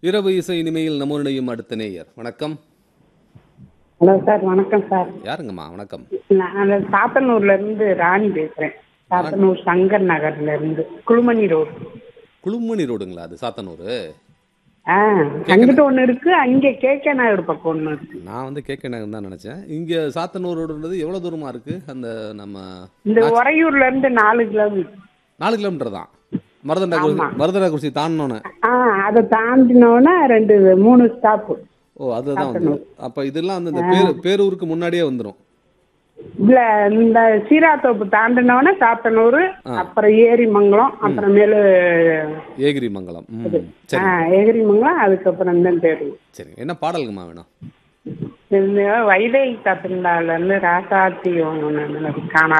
இரவு இசை இனிமையில் நம்ம இணையும் அடுத்த நேயர் வணக்கம் ஹலோ சார் வணக்கம் சார் யாருங்கம்மா வணக்கம் நான் சாத்தனூர்ல இருந்து ராணி பேசுறேன் சாத்தனூர் சங்கர் நகர்ல இருந்து குழுமணி ரோடு குளுமணி ரோடுங்களா அது சாத்தனூர் ஆ அங்கிட்ட ஒண்ணு இருக்கு அங்க கேகே நகர் பக்கம் ஒண்ணு இருக்கு நான் வந்து கேட்க நகர் தான் நினைச்சேன் இங்க சாத்தனூர் ரோடுன்றது எவ்வளவு தூரமா இருக்கு அந்த நம்ம இந்த உறையூர்ல இருந்து நாலு கிலோமீட்டர் நாலு கிலோமீட்டர் தான் மருதண்டா மருதண்டா குறிச்சி தாண்டினோன்னு ஆ அதை தாண்டினோன்னா ரெண்டு மூணு ஸ்டாப் ஓ அதுதான் வந்து அப்ப இதெல்லாம் வந்து இந்த பேரு பேரூருக்கு முன்னாடியே வந்துடும் இல்ல இந்த சீராத்தோப்பு தாண்டினோன்னா சாத்தனூர் அப்புறம் ஏரிமங்கலம் அப்புறமேலு ஏகிரி மங்கலம் ம் ஆ சரி ஏரிமங்கலம் அதுக்கப்புறம் தான் தெரியும் சரி என்ன பாடலுங்கம்மா வேணும் இந்த வைதை கத்திருந்தால இருந்து ராசாத்தி ஒன்று காணா